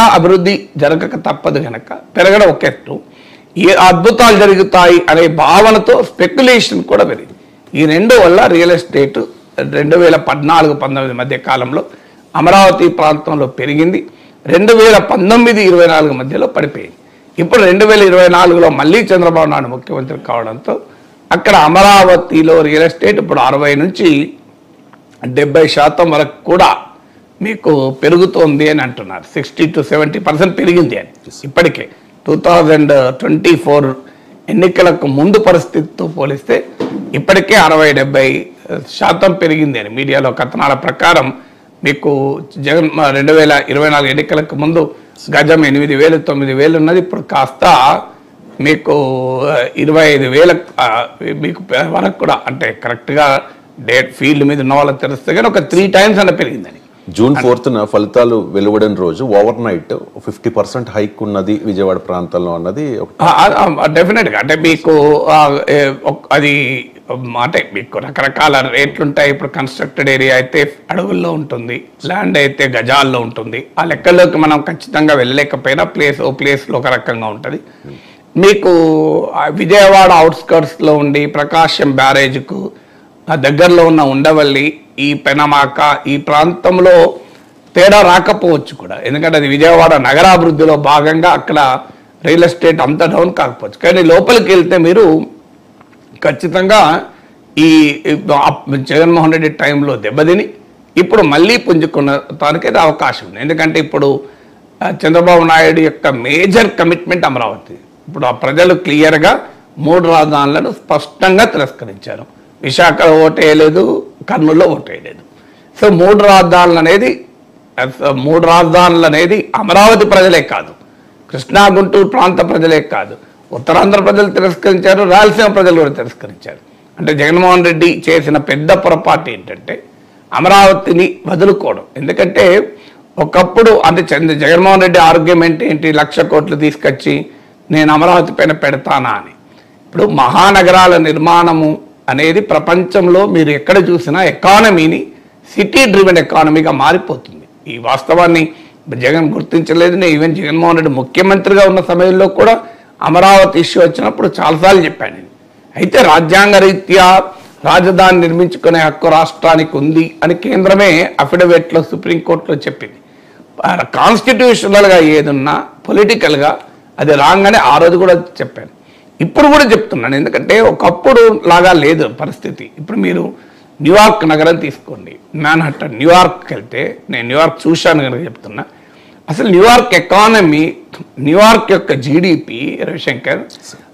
ఖచ్చితంగా అభివృద్ధి జరగక తప్పదు గనక పెరగడం ఒక ఎత్తు ఏ అద్భుతాలు జరుగుతాయి అనే భావనతో స్పెక్యులేషన్ కూడా పెరిగింది ఈ రెండు వల్ల రియల్ ఎస్టేట్ రెండు వేల పద్నాలుగు పంతొమ్మిది మధ్య కాలంలో అమరావతి ప్రాంతంలో పెరిగింది రెండు వేల పంతొమ్మిది ఇరవై నాలుగు మధ్యలో పడిపోయింది ఇప్పుడు రెండు వేల ఇరవై నాలుగులో మళ్ళీ చంద్రబాబు నాయుడు ముఖ్యమంత్రి కావడంతో అక్కడ అమరావతిలో రియల్ ఎస్టేట్ ఇప్పుడు అరవై నుంచి డెబ్బై శాతం వరకు కూడా మీకు పెరుగుతోంది అని అంటున్నారు సిక్స్టీ టు సెవెంటీ పర్సెంట్ పెరిగింది అని ఇప్పటికే టూ థౌజండ్ ట్వంటీ ఫోర్ ఎన్నికలకు ముందు పరిస్థితితో పోలిస్తే ఇప్పటికే అరవై డెబ్బై శాతం పెరిగింది అని మీడియాలో కథనాల ప్రకారం మీకు జగన్ రెండు వేల ఇరవై నాలుగు ఎన్నికలకు ముందు గజం ఎనిమిది వేలు తొమ్మిది వేలు ఉన్నది ఇప్పుడు కాస్త మీకు ఆ, ఇరవై ఐదు వేల ఆ, మీకు పె- వరకు కూడా అంటే కరెక్ట్గా డేట్ ఫీల్డ్ మీద ఉన్న వాళ్ళకి తెలుస్తే కానీ ఒక త్రీ టైమ్స్ అన్న పెరిగిందని జూన్ ఫోర్త్న ఫలితాలు వెలువడిన రోజు overnight fifty percent hike ఉన్నది విజయవాడ ప్రాంతంలో అన్నది ఒక డెఫినెట్గా అంటే మీకు ఆ, ఏ, ఒక్- అది ఉమ్, అంటే మీకు రకరకాల రేట్లు ఉంటాయి ఇప్పుడు కన్స్ట్రక్టెడ్ ఏరియా అయితే అడుగుల్లో ఉంటుంది ల్యాండ్ అయితే గజాల్లో ఉంటుంది ఆ లెక్కల్లోకి మనం ఖచ్చితంగా వెళ్ళలేకపోయినా ప్లేస్ ఓ ప్లేస్లో ఒక రకంగా ఉంటుంది మీకు ఆ విజయవాడ అవుట్స్కర్ట్స్లో ఉండి ప్రకాశం బ్యారేజ్కు ఆ దగ్గరలో ఉన్న ఉండవల్లి ఈ పెనమాక ఈ ప్రాంతంలో తేడా రాకపోవచ్చు కూడా ఎందుకంటే అది విజయవాడ నగరాభివృద్ధిలో భాగంగా అక్కడ రియల్ ఎస్టేట్ అంత డౌన్ కాకపోవచ్చు కానీ లోపలికి వెళ్తే మీరు ఖచ్చితంగా ఈ అప్- జగన్మోహన్ రెడ్డి టైంలో దెబ్బతిని ఇప్పుడు మళ్ళీ పుంజుకున్నదానికైతే అవకాశం ఉంది ఎందుకంటే ఇప్పుడు ఆ, చంద్రబాబు నాయుడు యొక్క మేజర్ కమిట్మెంట్ అమరావతి ఇప్పుడు ఆ ప్రజలు క్లియర్గా మూడు రాజధానులను స్పష్టంగా తిరస్కరించారు విశాఖలో ఓటేయలేదు కర్నూలులో ఓటేయలేదు సో మూడు రాజధానులు అనేది అస- మూడు రాజధానులు అనేది అమరావతి ప్రజలే కాదు కృష్ణా గుంటూరు ప్రాంత ప్రజలే కాదు ఉత్తరాంధ్ర ప్రజలు తిరస్కరించారు రాయలసీమ ప్రజలు కూడా తిరస్కరించారు అంటే జగన్మోహన్ రెడ్డి చేసిన పెద్ద పొరపాటు ఏంటంటే అమరావతిని వదులుకోవడం ఎందుకంటే ఒకప్పుడు అంటే చంద్ర జగన్మోహన్ రెడ్డి ఆర్గ్యుమెంట్ ఏంటి లక్ష కోట్లు తీసుకొచ్చి నేను అమరావతి పైన పెడతానా అని ఇప్పుడు మహానగరాల నిర్మాణము అనేది ప్రపంచంలో మీరు ఎక్కడ చూసినా ఎకానమీని సిటీ డ్రివెన్ ఎకానమీగా మారిపోతుంది ఈ వాస్తవాన్ని జగన్ గుర్తించలేదు నేను ఈవెన్ జగన్మోహన్ రెడ్డి ముఖ్యమంత్రిగా ఉన్న సమయంలో కూడా అమరావతి ఇష్యూ వచ్చినప్పుడు చాలాసార్లు చెప్పాను నేను అయితే రాజ్యాంగ రీత్యా రాజధాని నిర్మించుకునే హక్కు రాష్ట్రానికి ఉంది అని కేంద్రమే అఫిడవిట్లో సుప్రీంకోర్టులో చెప్పింది కాన్స్టిట్యూషనల్గా ఏదున్నా పొలిటికల్గా అది రాంగ్ అని ఆ రోజు కూడా చెప్పాను ఇప్పుడు కూడా చెప్తున్నాను ఎందుకంటే ఒకప్పుడు లాగా లేదు పరిస్థితి ఇప్పుడు మీరు న్యూయార్క్ నగరం తీసుకోండి మ్యాన్హట్టన్ న్యూయార్క్కి వెళ్తే నేను న్యూయార్క్ చూశాను కనుక చెప్తున్నా అసలు న్యూయార్క్ ఎకానమీ న్యూయార్క్ యొక్క జీడిపి రవిశంకర్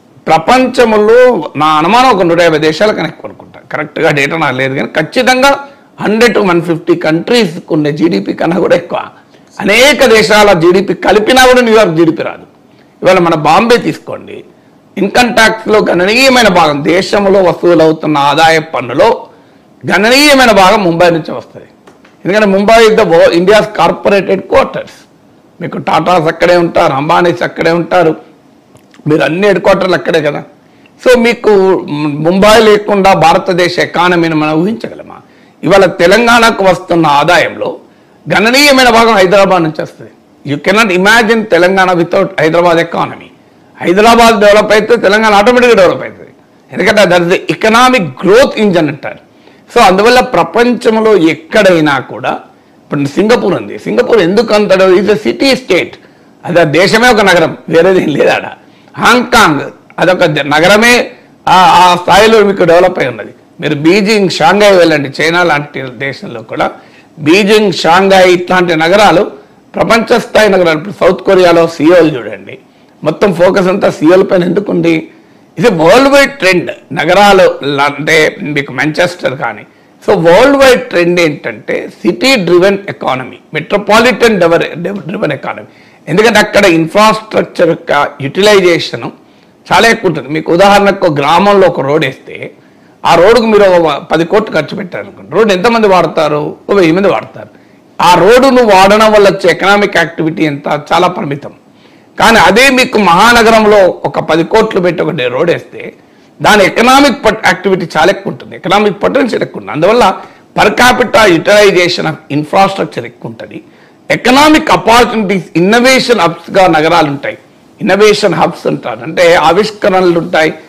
ప్రపంచంలో నా అనుమానం ఒక నూట యాభై దేశాల కన్నా ఎక్కువ అనుకుంటా కరెక్ట్గా డేటా నాకు లేదు కానీ ఖచ్చితంగా hundred to one fifty countries ఉన్న జీడిపి కన్నా కూడా ఎక్కువ అనేక దేశాల జీడిపి కలిపినా కూడా న్యూయార్క్ జీడిపి రాదు ఇవాళ మన బాంబే తీసుకోండి ఇన్కమ్ ట్యాక్స్లో గణనీయమైన భాగం దేశంలో వసూలు అవుతున్న ఆదాయ పన్నులో గణనీయమైన భాగం ముంబై నుంచి వస్తుంది ఎందుకంటే Mumbai is the India's corporate headquarters మీకు టాటాస్ అక్కడే ఉంటారు అంబానీస్ అక్కడే ఉంటారు మీరు అన్ని హెడ్ క్వార్టర్లు అక్కడే కదా సో మీకు మ్- ముంబై లేకుండా భారతదేశ ఎకానమీని మనం ఊహించగలమా ఇవాళ తెలంగాణకు వస్తున్న ఆదాయంలో గణనీయమైన భాగం హైదరాబాద్ నుంచి వస్తుంది you cannot imagine Telangana without Hyderabad economy Hyderabad develop అయితే తెలంగాణ ఆటోమేటిక్గా డెవలప్ అవుతుంది ఎందుకంటే that is the economic growth engine అంటారు సో అందువల్ల ప్రపంచంలో ఎక్కడైనా కూడా ఇప్పుడు సింగపూర్ ఉంది సింగపూర్ ఎందుకు అంత ఈజ్ అ సిటీ స్టేట్ అది ఆ దేశమే ఒక నగరం వేరేది ఏం లేదు ఆడ హాంకాంగ్ అదొక ద- నగరమే ఆ- ఆ స్థాయిలో మీకు డెవలప్ అయి ఉన్నది మీరు బీజింగ్ షాంఘై వెళ్ళండి చైనా లాంటి దేశంలో కూడా బీజింగ్ షాంఘై ఇట్లాంటి నగరాలు ప్రపంచ స్థాయి నగరాలు ఇప్పుడు సౌత్ కొరియాలో సియోల్ చూడండి మొత్తం ఫోకస్ అంతా సియోల్ పైన ఎందుకుంది ఇది వరల్డ్ వైడ్ ట్రెండ్ నగరాలు లా- అంటే మీకు మాంచెస్టర్ కానీ సో వరల్డ్ వైడ్ ట్రెండ్ ఏంటంటే city driven economy metropolitan driven economy ఎందుకంటే అక్కడ ఇన్ఫ్రాస్ట్రక్చర్ యొక్క యూటిలైజేషన్ చాలా ఎక్కువ ఉంటుంది మీకు ఉదాహరణకు ఒక గ్రామంలో ఒక రోడ్ వేస్తే ఆ రోడ్డుకు మీరు ఒక పది కోట్లు ఖర్చు పెట్టారు అనుకోండి రోడ్డు ఎంతమంది వాడతారు ఒక వెయ్యి మంది వాడతారు ఆ రోడ్డును వాడడం వల్ల వచ్చే ఎకనామిక్ యాక్టివిటీ ఎంత చాలా పరిమితం కానీ అదే మీకు మహానగరంలో ఒక పది కోట్లు పెట్టి ఒక రోడ్ వేస్తే దాని ఎకనామిక్ యాక్టివిటీ చాలా ఎక్కువ ఉంటుంది ఎకనామిక్ పొటెన్షియల్ ఎక్కువ ఉంటుంది అందువల్ల per capital utilization of infrastructure ఎక్కువ ఉంటుంది ఎకనామిక్ ఆపర్చునిటీస్ ఇన్నోవేషన్ హబ్స్ గా నగరాలు ఉంటాయి ఇన్నోవేషన్ హబ్స్ అంటారు అంటే ఆవిష్కరణలు ఉంటాయి